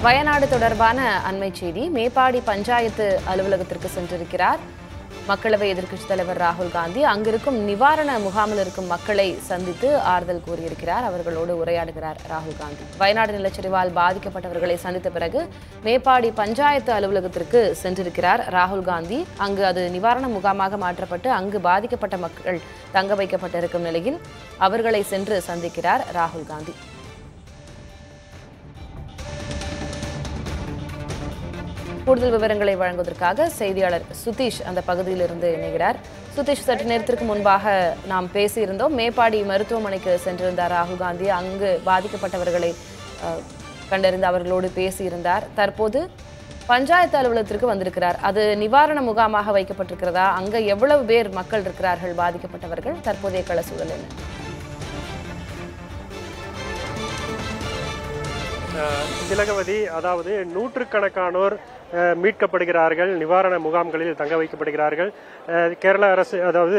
வயநாடு தொடர்பான அண்மை செய்தி மேப்பாடி பஞ்சாயத்து அலுவலகத்திற்கு சென்றிருக்கிறார் மக்களவை எதிர்க்கட்சித் தலைவர் ராகுல் காந்தி அங்கிருக்கும் நிவாரண முகாமில் இருக்கும் மக்களை சந்தித்து ஆறுதல் கூறியிருக்கிறார் அவர்களோடு உரையாடுகிறார் ராகுல் காந்தி வயநாடு நிலச்சரிவால் பாதிக்கப்பட்டவர்களை சந்தித்த பிறகு மேப்பாடி பஞ்சாயத்து அலுவலகத்திற்கு சென்றிருக்கிறார் ராகுல் காந்தி அங்கு அது நிவாரண முகாமாக மாற்றப்பட்டு அங்கு பாதிக்கப்பட்ட மக்கள் தங்க வைக்கப்பட்டிருக்கும் நிலையில் அவர்களை சென்று சந்திக்கிறார் ராகுல் காந்தி கூடுதல் விவரங்களை வழங்குவதற்காக செய்தியாளர் சுதீஷ் அந்த பகுதியிலிருந்து இணைகிறார் சுதீஷ் சற்று நேரத்திற்கு முன்பாக நாம் பேசியிருந்தோம் மேப்பாடி மருத்துவமனைக்கு சென்றிருந்தார் ராகுல் காந்தி அங்கு பாதிக்கப்பட்டவர்களை அஹ், கண்டறிந்து அவர்களோடு பேசியிருந்தார் தற்போது பஞ்சாயத்து அலுவலகத்திற்கு வந்திருக்கிறார் அது நிவாரண முகாமாக வைக்கப்பட்டிருக்கிறதா அங்க எவ்வளவு பேர் மக்கள் இருக்கிறார்கள் பாதிக்கப்பட்டவர்கள் தற்போதைய கள சூழல் என்ன அஹ் திலகவதி அதாவது நூற்றுக்கணக்கானோர் அஹ், மீட்கப்படுகிறார்கள் நிவாரண முகாம்களில் தங்க வைக்கப்படுகிறார்கள் அஹ், கேரள அரசு அதாவது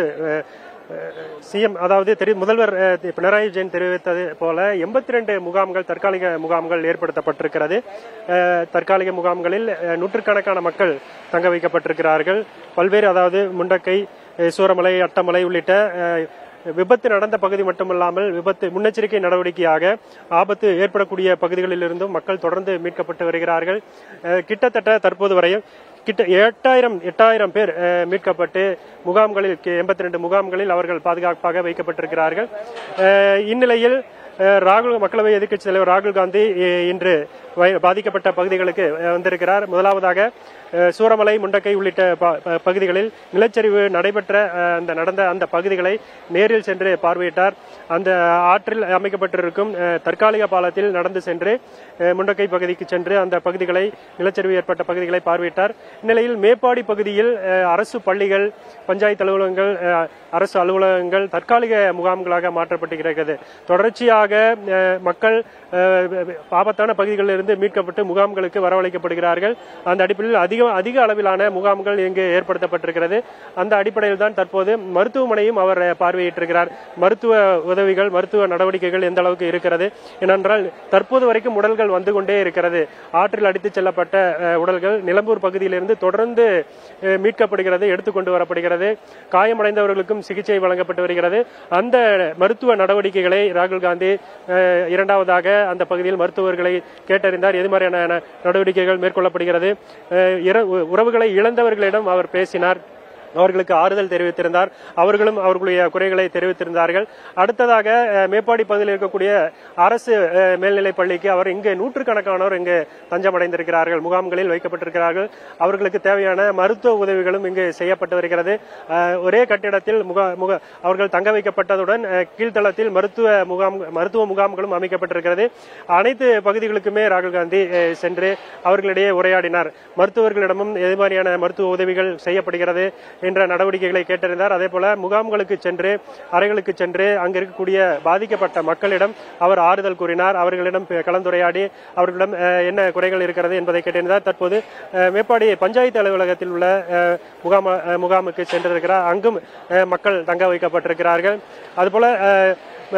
சிஎம் அதாவது தெரி முதல்வர் அஹ், பினராயி விஜயன் தெரிவித்தது போல எண்பத்தி ரெண்டு முகாம்கள் தற்காலிக முகாம்கள் ஏற்படுத்தப்பட்டிருக்கிறது அஹ், தற்காலிக முகாம்களில் அஹ், நூற்றுக்கணக்கான மக்கள் தங்க வைக்கப்பட்டிருக்கிறார்கள் பல்வேறு அதாவது முண்டக்கை அஹ், சூரமலை அட்டமலை உள்ளிட்ட அஹ், விபத்து நடந்த பகுதி மட்டுமல்லாமல் விபத்து முன்னெச்சரிக்கை நடவடிக்கையாக ஆபத்து ஏற்படக்கூடிய பகுதிகளிலிருந்தும் மக்கள் தொடர்ந்து மீட்கப்பட்டு வருகிறார்கள் அஹ், கிட்டத்தட்ட தற்போது வரையும் கிட்ட எட்டாயிரம் எட்டாயிரம் பேர் அஹ், மீட்கப்பட்டு முகாம்களில் எண்பத்தி ரெண்டு முகாம்களில் அவர்கள் பாதுகாப்பாக வைக்கப்பட்டிருக்கிறார்கள் அஹ், இந்நிலையில் அஹ், ராகுல் மக்களவை எதிர்க்கட்சி தலைவர் ராகுல் காந்தி அஹ், இன்று வய- பாதிக்கப்பட்ட பகுதிகளுக்கு அஹ், வந்திருக்கிறார் முதலாவதாக அஹ், சூரமலை முண்டக்கை உள்ளிட்ட ப- ப- பகுதிகளில் நிலச்சரிவு நடைபெற்ற அஹ், அந்த நடந்த அந்த பகுதிகளை நேரில் சென்று பார்வையிட்டார் அந்த ஆற்றில் அமைக்கப்பட்டிருக்கும் அஹ், தற்காலிக பாலத்தில் நடந்து சென்று அஹ், முண்டக்கை பகுதிக்கு சென்று அந்த பகுதிகளை நிலச்சரிவு ஏற்பட்ட பகுதிகளை பார்வையிட்டார் இந்நிலையில் மேப்பாடி பகுதியில் அஹ், அரசு பள்ளிகள் பஞ்சாயத்து அலுவலகங்கள் அஹ், அரசு அலுவலகங்கள் தற்காலிக முகாம்களாக மாற்றப்பட்டிருக்கிறது தொடர்ச்சியாக அஹ், மக்கள் அஹ், ஆபத்தான பகுதிகளில் இருந்து மீட்கப்பட்டு முகாம்களுக்கு வரவழைக்கப்படுகிறார்கள் அந்த அடிப்படையில் அதிக அதிக அளவிலான முகாம்கள் இங்கு ஏற்படுத்தப்பட்டிருக்கிறது அந்த அடிப்படையில் தான் தற்போது மருத்துவமனையும் அவர் அஹ், பார்வையிட்டிருக்கிறார் மருத்துவ உதவிகள் மருத்துவ நடவடிக்கைகள் எந்த அளவுக்கு இருக்கிறது ஏனென்றால் தற்போது வரைக்கும் உடல்கள் வந்து கொண்டே இருக்கிறது ஆற்றில் அடித்துச் செல்லப்பட்ட அஹ், உடல்கள் நிலம்பூர் பகுதியிலிருந்து தொடர்ந்து அஹ், மீட்கப்படுகிறது எடுத்துக்கொண்டு வரப்படுகிறது காயமடைந்தவர்களுக்கும் சிகிச்சை வழங்கப்பட்டு வருகிறது அந்த மருத்துவ நடவடிக்கைகளை ராகுல் காந்தி அஹ், இரண்டாவதாக அந்த பகுதியில் மருத்துவர்களை கேட்டறிந்தார் எது மாதிரியான நடவடிக்கைகள் மேற்கொள்ளப்படுகிறது அஹ், இற- உறவுகளை இழந்தவர்களிடம் அவர் பேசினார் அவர்களுக்கு ஆறுதல் தெரிவித்திருந்தார் அவர்களும் அவர்களுடைய குறைகளை தெரிவித்திருந்தார்கள் அடுத்ததாக அஹ், மேப்பாடி பகுதியில் இருக்கக்கூடிய அரசு அஹ், மேல்நிலைப் பள்ளிக்கு அவர் இங்கு நூற்றுக்கணக்கானோர் இங்கு தஞ்சமடைந்திருக்கிறார்கள் முகாம்களில் வைக்கப்பட்டிருக்கிறார்கள் அவர்களுக்கு தேவையான மருத்துவ உதவிகளும் இங்கு செய்யப்பட்டு வருகிறது அஹ், ஒரே கட்டிடத்தில் முக முக அவர்கள் தங்க வைக்கப்பட்டதுடன் அஹ், கீழ்த்தளத்தில் மருத்துவ முகாம் மருத்துவ முகாம்களும் அமைக்கப்பட்டிருக்கிறது அனைத்து பகுதிகளுக்குமே ராகுல் காந்தி அஹ், சென்று அவர்களிடையே உரையாடினார் மருத்துவர்களிடமும் எது மாதிரியான மருத்துவ உதவிகள் செய்யப்படுகிறது என்ற நடவடிக்கைகளை கேட்டறிந்தார் அதே போல முகாம்களுக்கு சென்று அறைகளுக்கு சென்று அங்கு இருக்கக்கூடிய பாதிக்கப்பட்ட மக்களிடம் அவர் ஆறுதல் கூறினார் அவர்களிடம் பே- கலந்துரையாடி அவர்களிடம் அஹ், என்ன குறைகள் இருக்கிறது என்பதை கேட்டறிந்தார் தற்போது அஹ், மேப்பாடி பஞ்சாயத்து அலுவலகத்தில் உள்ள அஹ், முகாம அஹ், முகாமுக்கு சென்றிருக்கிறார் அங்கும் அஹ், மக்கள் தங்க வைக்கப்பட்டிருக்கிறார்கள் அதுபோல அஹ்,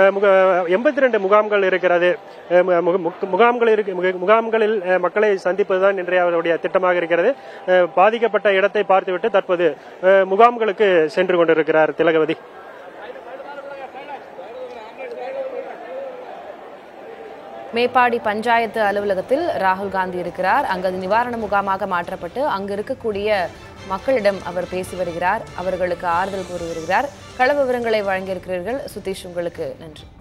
எண்பத்தி ரெண்டு முகாம்கள் இருக்கிறது அஹ் மு- மு- மு- முகாம்கள் இருக்கு முக- முகாம்களில் அஹ், மக்களை சந்திப்பதுதான் இன்றைய அவருடைய திட்டமாக இருக்கிறது அஹ், பாதிக்கப்பட்ட இடத்தை பார்த்துவிட்டு தற்போது அஹ், முகாம்களுக்கு சென்று கொண்டிருக்கிறார் திலகவதி மேப்பாடி பஞ்சாயத்து அலுவலகத்தில் ராகுல் காந்தி இருக்கிறார் அங்கு அது நிவாரண முகாமாக மாற்றப்பட்டு அங்கு இருக்கக்கூடிய மக்களிடம் அவர் பேசி வருகிறார் அவர்களுக்கு ஆறுதல் கூறி வருகிறார் கள விவரங்களை வழங்கியிருக்கிறீர்கள் சுதீஷ் உங்களுக்கு நன்றி